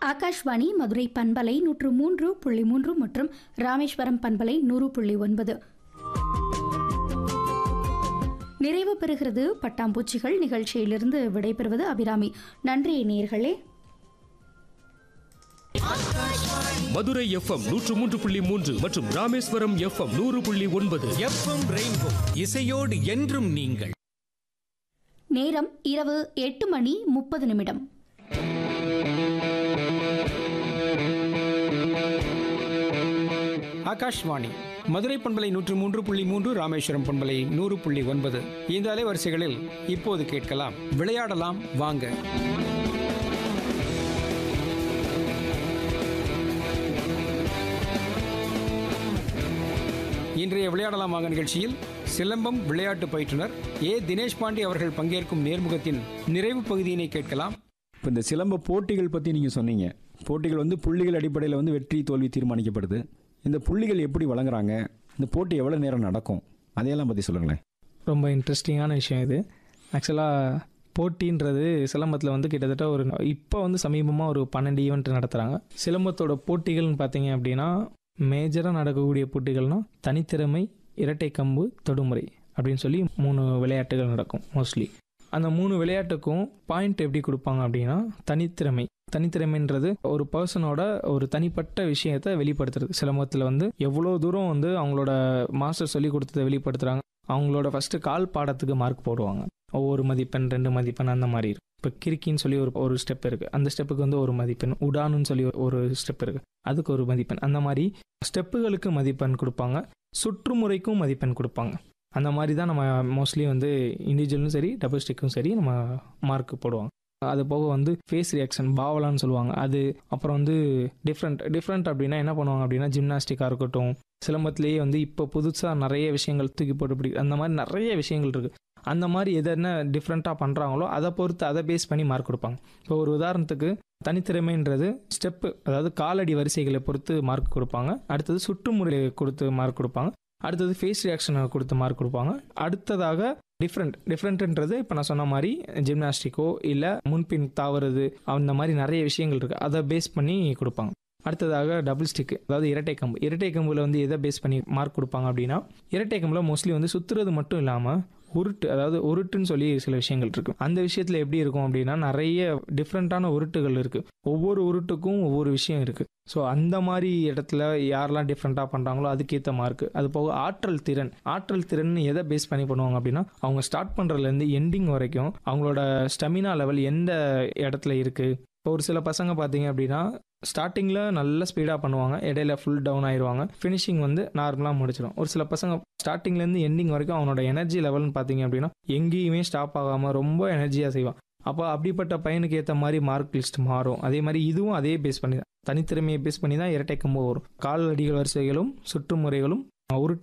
ஆகாஷ்வாணி மதுரை பண்பலை நூற்று மூன்று புள்ளி மூன்று மற்றும் ராமேஸ்வரம் பண்பலை நூறு புள்ளி ஒன்பது நிறைவு பெறுகிறது பட்டாம்பூச்சிகள் நிகழ்ச்சியிலிருந்து விடைபெறுவது அபிராமி நன்றி நேயர்களே மதுரை எஃப்எம் நூற்று மூன்று புள்ளி மூன்று மற்றும் ராமேஸ்வரம் எஃப்எம் நூறு புள்ளி ஒன்பது எஃப்எம் ரெயின்போ இசையோடு என்றும் நீங்கள் நேரம் இரவு எட்டு மணி முப்பது நிமிடம் ஆகாஷ்வாணி மதுரை பண்பலை நூற்று மூன்று புள்ளி மூன்று ராமேஸ்வரம் பண்பலை நூறு புள்ளி ஒன்பது இந்த அலைவரிசைகளில் இப்போது கேட்கலாம் விளையாடலாம் வாங்க இன்றைய விளையாடலாம் வாங்க நிகழ்ச்சியில் சிலம்பம் விளையாட்டு பயிற்றுனர் ஏ தினேஷ் பாண்டி அவர்கள் பங்கேற்கும் நேர்முகத்தின் நிறைவு பகுதியினை கேட்கலாம் இப்போ இந்த சிலம்ப போட்டிகள் பற்றி நீங்கள் சொன்னீங்க போட்டிகள் வந்து புள்ளிகள் அடிப்படையில் வந்து வெற்றி தோல்வி தீர்மானிக்கப்படுது இந்த புள்ளிகள் எப்படி வழங்குறாங்க இந்த போட்டி எவ்வளோ நேரம் நடக்கும் அதையெல்லாம் பற்றி சொல்லுங்களேன் ரொம்ப இன்ட்ரெஸ்டிங்கான விஷயம் இது ஆக்சுவலாக போட்டின்றது சிலம்பத்தில் வந்து கிட்டத்தட்ட ஒரு இப்போ வந்து சமீபமாக ஒரு பன்னெண்டு ஈவெண்ட் நடத்துகிறாங்க சிலம்பத்தோட போட்டிகள்னு பார்த்தீங்க அப்படின்னா மேஜராக நடக்கக்கூடிய போட்டிகள்னா தனித்திறமை இரட்டை கம்பு தொடுமுறை அப்படின்னு சொல்லி மூணு விளையாட்டுகள் நடக்கும் மோஸ்ட்லி அந்த மூணு விளையாட்டுக்கும் பாயிண்ட் எப்படி கொடுப்பாங்க அப்படின்னா தனித்திறமை தனித்திறமைன்றது ஒரு பர்சனோட ஒரு தனிப்பட்ட விஷயத்தை வெளிப்படுத்துறது சிலம்பத்தில் வந்து எவ்வளோ தூரம் வந்து அவங்களோட மாஸ்டர் சொல்லி கொடுத்ததை வெளிப்படுத்துகிறாங்க அவங்களோட ஃபஸ்ட்டு கால் பாடத்துக்கு மார்க் போடுவாங்க ஒவ்வொரு மதிப்பெண் ரெண்டு மதிப்பெண் அந்த மாதிரி இருக்கு இப்போ கிறுக்கின்னு சொல்லி ஒரு ஒரு ஸ்டெப் இருக்குது அந்த ஸ்டெப்புக்கு வந்து ஒரு மதிப்பெண் உடானுன்னு சொல்லி ஒரு ஸ்டெப் இருக்குது அதுக்கு ஒரு மதிப்பெண் அந்த மாதிரி ஸ்டெப்புகளுக்கு மதிப்பெண் கொடுப்பாங்க சுற்றுமுறைக்கும் மதிப்பெண் கொடுப்பாங்க அந்த மாதிரி தான் நம்ம மோஸ்ட்லி வந்து இண்டிவிஜுவலும் சரி டபுள் ஸ்டிக்கும் சரி நம்ம மார்க் போடுவாங்க அது போக வந்து ஃபேஸ் ரியாக்ஷன் பாவலான்னு சொல்லுவாங்க அது அப்புறம் வந்து டிஃப்ரெண்ட் டிஃப்ரெண்ட் அப்படின்னா என்ன பண்ணுவாங்க அப்படின்னா ஜிம்னாஸ்டிக்காக இருக்கட்டும் சிலம்பத்திலேயே வந்து இப்போ புதுசாக நிறைய விஷயங்கள் தூக்கி போட்டு பிடி அந்த மாதிரி நிறைய விஷயங்கள் இருக்குது அந்த மாதிரி எது என்ன டிஃப்ரெண்ட்டாக பண்ணுறாங்களோ அதை பொறுத்து அதை பேஸ் பண்ணி மார்க் கொடுப்பாங்க இப்போ ஒரு உதாரணத்துக்கு தனித்திறமைன்றது ஸ்டெப்பு அதாவது காலடி வரிசைகளை பொறுத்து மார்க் கொடுப்பாங்க அடுத்தது சுற்றுமுறை கொடுத்து மார்க் கொடுப்பாங்க அடுத்தது ஃபேஸ் ரியாக்ஷனை கொடுத்து மார்க் கொடுப்பாங்க அடுத்ததாக டிஃப்ரெண்ட் டிஃப்ரெண்ட்ன்றது இப்போ நான் சொன்ன மாதிரி ஜிம்னாஸ்டிக்கோ இல்லை முன்பின் தாவறது அந்த மாதிரி நிறைய விஷயங்கள் இருக்குது அதை பேஸ் பண்ணி கொடுப்பாங்க அடுத்ததாக டபுள் ஸ்டிக் அதாவது இரட்டை கம்பு இரட்டை கம்புல வந்து எதை பேஸ் பண்ணி மார்க் கொடுப்பாங்க அப்படின்னா இரட்டை கம்புல மோஸ்ட்லி வந்து சுற்றுறது மட்டும் இல்லாமல் உருட்டு அதாவது உருட்டுன்னு சொல்லி சில விஷயங்கள் இருக்கு அந்த விஷயத்துல எப்படி இருக்கும் அப்படின்னா நிறைய டிஃப்ரெண்ட்டான உருட்டுகள் இருக்கு ஒவ்வொரு உருட்டுக்கும் ஒவ்வொரு விஷயம் இருக்கு ஸோ அந்த மாதிரி இடத்துல யாரெல்லாம் டிஃப்ரெண்ட்டாக பண்ணுறாங்களோ அதுக்கேற்ற மார்க் அது போக ஆற்றல் திறன் ஆற்றல் திறன் எதை பேஸ் பண்ணி பண்ணுவாங்க அப்படின்னா அவங்க ஸ்டார்ட் பண்ணுறதுலேருந்து எண்டிங் வரைக்கும் அவங்களோட ஸ்டெமினா லெவல் எந்த இடத்துல இருக்கு இப்போ ஒரு சில பசங்க பார்த்தீங்க அப்படின்னா ஸ்டார்டிங்கில் நல்ல ஸ்பீடாக பண்ணுவாங்க இடையில ஃபுல் டவுன் ஆயிடுவாங்க ஃபினிஷிங் வந்து நார்மலாக முடிச்சிடும் ஒரு சில பசங்க ஸ்டார்டிங்லேருந்து எண்டிங் வரைக்கும் அவனோட எனர்ஜி லெவல்னு பார்த்தீங்க அப்படின்னா எங்கேயுமே ஸ்டாப் ஆகாமல் ரொம்ப எனர்ஜியாக செய்வான் அப்போ அப்படிப்பட்ட பையனுக்கு ஏற்ற மாதிரி மார்க் லிஸ்ட் மாறும் அதே மாதிரி இதுவும் அதே பேஸ் பண்ணி தான் தனித்திறமையை பேஸ் பண்ணி தான் இரட்டை கம்பு வரும் கால் அடிகள் வரிசைகளும் சுற்றுமுறைகளும் உருட்டு